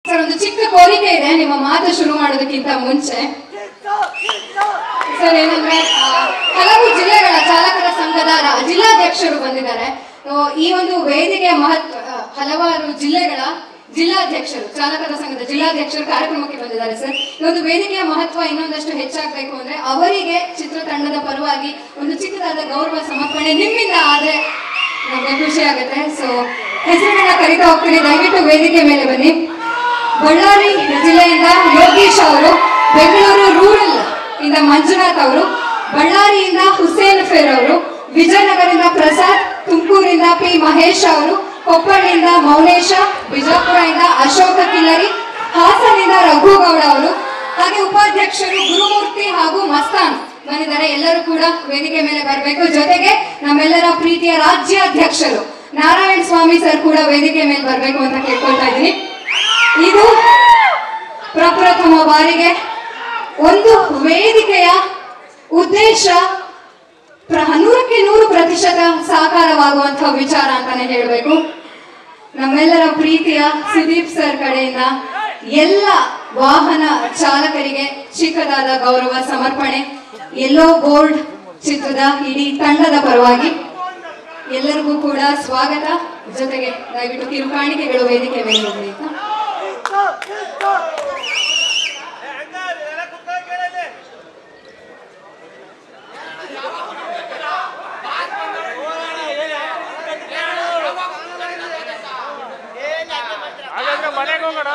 sir ಒಂದು ಚಿಕ್ಕ ಕೋರಿಕೆ ಇದೆ ನಿಮ್ಮ ಮಾತು ಶುರು ಮಾಡೋದಕ್ಕಿಂತ ಮುಂಚೆ ಸರ್ ಏನಂದ್ರೆ ಆ, ಹಲವು ಜಿಲ್ಲೆಗಳ ಚಾಲಕರ ಸಂಘದ ರಾ- ಜಿಲ್ಲಾಧ್ಯಕ್ಷರು ಬಂದಿದ್ದಾರೆ ಸೊ, ಈ ಒಂದು ವೇದಿಕೆಯ ಮಹತ್ವ ಆ, ಹಲವಾರು ಜಿಲ್ಲೆಗಳ ಜಿಲ್ಲಾಧ್ಯಕ್ಷರು ಚಾಲಕರ ಸಂಘದ ಜಿಲ್ಲಾಧ್ಯಕ್ಷರು ಕಾರ್ಯಕ್ರಮಕ್ಕೆ ಬಂದಿದ್ದಾರೆ ಸರ್ ಈ ಒಂದು ವೇದಿಕೆಯ ಮಹತ್ವ ಇನ್ನೊಂದಷ್ಟು ಹೆಚ್ಚಾಗಬೇಕು ಅಂದ್ರೆ ಅವರಿಗೆ ಚಿತ್ರತಂಡದ ಪರವಾಗಿ ಒಂದು ಚಿಕ್ಕದಾದ ಗೌರವ ಸಮರ್ಪಣೆ ನಿಮ್ಮಿಂದ ಆದ್ರೆ ನಮಗೆ ಖುಷಿ ಆಗುತ್ತೆ ಸೊ ಹೆಸರನ್ನ ಕರಿತಾ ಹೋಗ್ತೀನಿ ದಯವಿಟ್ಟು ವೇದಿಕೆ ಮೇಲೆ ಬನ್ನಿ ಬಳ್ಳಾರಿ ಜಿಲ್ಲೆಯಿಂದ ಯೋಗೀಶ್ ಅವರು ಬೆಂಗಳೂರು ರೂರಲ್ ಇಂದ ಮಂಜುನಾಥ್ ಅವರು ಬಳ್ಳಾರಿಯಿಂದ ಹುಸೇನ್ ಫೇರ್ ಅವರು ವಿಜಯನಗರದಿಂದ ಪ್ರಸಾದ್ ತುಮಕೂರಿಂದ ಪಿ ಮಹೇಶ್ ಅವರು ಕೊಪ್ಪಳಿಂದ ಮೌನೇಶ ಬಿಜಾಪುರದಿಂದ ಅಶೋಕ ಕಿಲ್ಲರಿ ಹಾಸನಿಂದ ರಘುಗೌಡ ಅವರು ಹಾಗೆ ಉಪಾಧ್ಯಕ್ಷರು ಗುರುಮೂರ್ತಿ ಹಾಗೂ ಮಸ್ತಾನ್ ಬಂದಿದ್ದಾರೆ ಎಲ್ಲರೂ ಕೂಡ ವೇದಿಕೆ ಮೇಲೆ ಬರಬೇಕು ಜೊತೆಗೆ ನಮ್ಮೆಲ್ಲರ ಪ್ರೀತಿಯ ರಾಜ್ಯಾಧ್ಯಕ್ಷರು ನಾರಾಯಣ ಸ್ವಾಮಿ ಸರ್ ಕೂಡ ವೇದಿಕೆ ಮೇಲೆ ಬರಬೇಕು ಅಂತ ಕೇಳ್ಕೊಳ್ತಾ ಇದ್ದೀನಿ ಇದು ಪ್ರಪ್ರಥಮ ಬಾರಿಗೆ ಒಂದು ವೇದಿಕೆಯ ಉದ್ದೇಶ ಪ್ರ- ನೂರಕ್ಕೆ ನೂರು ಪ್ರತಿಶತ ಸಾಕಾರವಾಗುವಂತಹ ವಿಚಾರ ಅಂತಾನೆ ಹೇಳಬೇಕು ನಮ್ಮೆಲ್ಲರ ಪ್ರೀತಿಯ ಸುದೀಪ್ ಸರ್ ಕಡೆಯಿಂದ ಎಲ್ಲ ವಾಹನ ಚಾಲಕರಿಗೆ ಚಿಕ್ಕದಾದ ಗೌರವ ಸಮರ್ಪಣೆ ಎಲ್ಲೋ ಬೋರ್ಡ್ ಚಿತ್ರದ ಇಡೀ ತಂಡದ ಪರವಾಗಿ ಎಲ್ಲರಿಗೂ ಕೂಡ ಸ್ವಾಗತ ಜೊತೆಗೆ ದಯವಿಟ್ಟು ಕಿರುಕಾಣಿಕೆಗಳು ವೇದಿಕೆ ಮೇಲೆ ಇರಲಿ ಅಂತ ಹಾಗಾದ್ರೆ ಮನೆಗೆ ಹೋಗೋಣ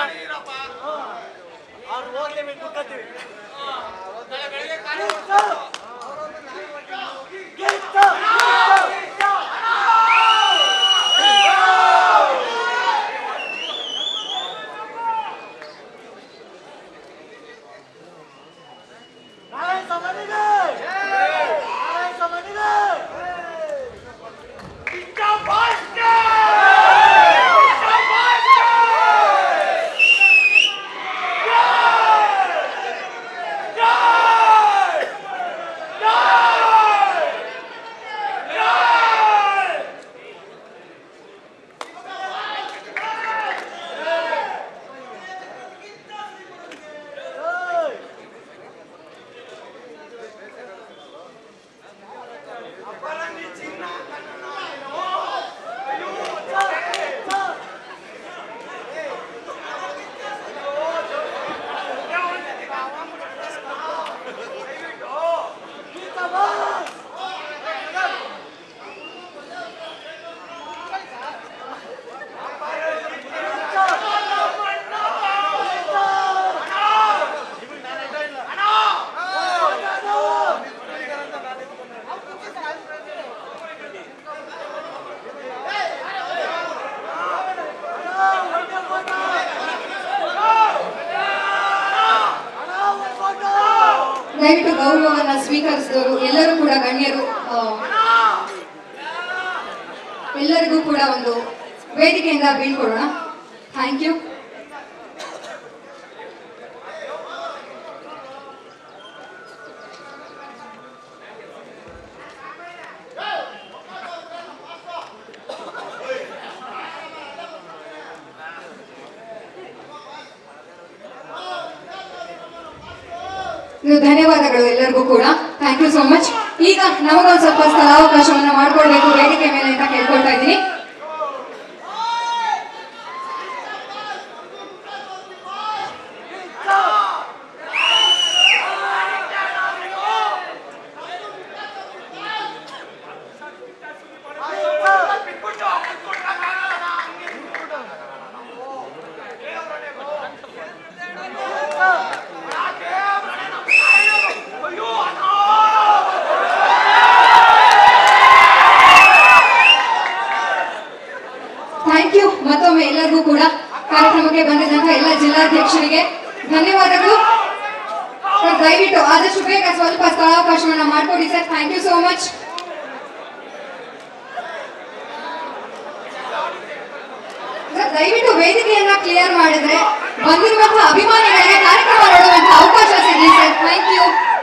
ದಯವಿಟ್ಟು ಗೌರವವನ್ನ ಸ್ವೀಕರಿಸಿದವರು ಎಲ್ಲರೂ ಕೂಡ ಗಣ್ಯರು ಆ, ಎಲ್ಲರಿಗೂ ಕೂಡ ಒಂದು ವೇದಿಕೆಯಿಂದ ಬೀಳ್ಕೊಡೋಣ ಥ್ಯಾಂಕ್ ಯು ನೀವು ಧನ್ಯವಾದಗಳು ಎಲ್ಲರಿಗೂ ಕೂಡ ಥ್ಯಾಂಕ್ ಯು ಸೋ ಮಚ್ ಈಗ ನಮಗೊಂದು ಸ್ವಲ್ಪ ಸ್ಥಳಾವಕಾಶವನ್ನ ಮಾಡ್ಕೊಳ್ಬೇಕು ವೇದಿಕೆ ಮೇಲೆ ಅಂತ ಕೇಳ್ಕೊಳ್ತಾ ಇದ್ದೀನಿ ಥ್ಯಾಂಕ್ ಯು ಮತ್ತೊಮ್ಮೆ ಎಲ್ಲರಿಗೂ ಕೂಡ ಕಾರ್ಯಕ್ರಮಕ್ಕೆ ಬಂದಿದ್ದಂತಹ ಎಲ್ಲ ಜಿಲ್ಲಾಧ್ಯಕ್ಷರಿಗೆ ಧನ್ಯವಾದಗಳು ಸರ್, ದಯವಿಟ್ಟು ಆದಷ್ಟು ಬೇಗ ಸ್ವಲ್ಪ ಸ್ಥಳಾವಕಾಶವನ್ನ ಮಾಡ್ಕೊಡಿ sir thank you so much sir, ದಯವಿಟ್ಟು ವೇದಿಕೆಯನ್ನ ಕ್ಲಿಯರ್ ಮಾಡಿದ್ರೆ ಬಂದಿರುವಂತಹ ಅಭಿಮಾನಿಗಳಿಗೆ ಕಾರ್ಯಕ್ರಮ ನೋಡುವಂತಹ ಅವಕಾಶ ಸಿಗಲಿ ಸರ್ ಥ್ಯಾಂಕ್ ಯು